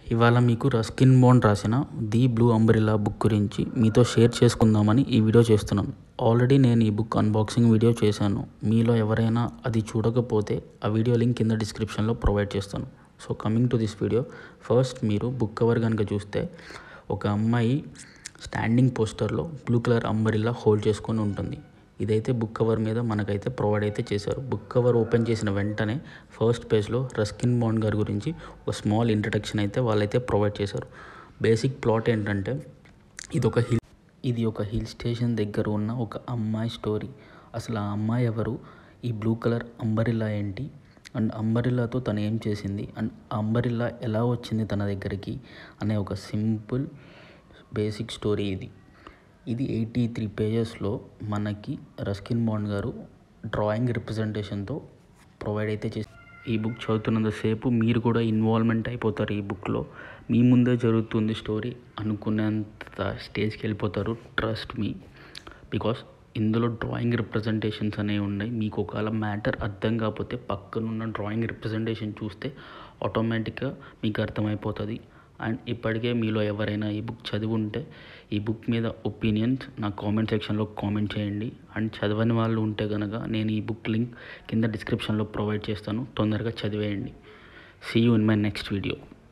ఇవాళ మీకు Ruskin Bond రాసిన ది బ్లూ అంబ్రిల్లా బుక్ గురించి మీతో షేర్ చేసుకుందామని ఈ వీడియో చేస్తున్నాను ఆల్రెడీ నేను ఈ బుక్ అన్బాక్సింగ్ వీడియో చేశాను మీలో ఎవరైనా అది చూడకపోతే ఆ వీడియో లింక్ కింద డిస్క్రిప్షన్లో ప్రొవైడ్ చేస్తాను so coming to this video first మీరు బుక్ కవర్ కనుక చూస్తే ఒక అమ్మాయి స్టాండింగ్ పోస్టర్లో బ్లూ కలర్ అంబరిల్లా హోల్డ్ చేసుకొని ఉంటుంది ఇదైతే బుక్ కవర్ మీద మనకైతే ప్రొవైడ్ అయితే చేశారు బుక్ కవర్ ఓపెన్ చేసిన వెంటనే ఫస్ట్ పేజ్లో రస్కిన్ బాండ్ గారి గురించి ఒక స్మాల్ ఇంట్రడక్షన్ అయితే వాళ్ళైతే ప్రొవైడ్ చేశారు బేసిక్ ప్లాట్ ఏంటంటే ఇది ఒక హిల్ ఇది ఒక హిల్ స్టేషన్ దగ్గర ఉన్న ఒక అమ్మాయి స్టోరీ అసలు ఆ అమ్మాయి ఎవరు ఈ బ్లూ కలర్ అంబరిల్లా ఏంటి అండ్ అంబరిల్లాతో తను ఏం చేసింది అండ్ ఆ అంబరిల్లా ఎలా వచ్చింది తన దగ్గరికి అనే ఒక సింపుల్ బేసిక్ స్టోరీ ఇది ఇది ఎయిటీ త్రీ పేజెస్లో మనకి రస్కిన్ బాండ్ గారు డ్రాయింగ్ రిప్రజెంటేషన్తో ప్రొవైడ్ అయితే చేసి ఈ బుక్ చదువుతున్నంతసేపు మీరు కూడా ఇన్వాల్వ్మెంట్ అయిపోతారు ఈ బుక్లో మీ ముందే జరుగుతుంది స్టోరీ అనుకునేంత స్టేజ్కి వెళ్ళిపోతారు ట్రస్ట్ మీ బికాస్ ఇందులో డ్రాయింగ్ రిప్రజెంటేషన్స్ అనేవి ఉన్నాయి మీకు ఒకవేళ మ్యాటర్ అర్థం కాకపోతే పక్కనున్న డ్రాయింగ్ రిప్రజెంటేషన్ చూస్తే ఆటోమేటిక్గా మీకు అర్థమైపోతుంది అండ్ ఇప్పటికే మీలో ఎవరైనా ఈ బుక్ చదివి ఉంటే ఈ బుక్ మీద ఒపీనియన్స్ నా కామెంట్ సెక్షన్లో కామెంట్ చేయండి అండ్ చదవని వాళ్ళు ఉంటే కనుక నేను ఈ బుక్ లింక్ కింద డిస్క్రిప్షన్లో ప్రొవైడ్ చేస్తాను తొందరగా చదివేయండి see you in my next video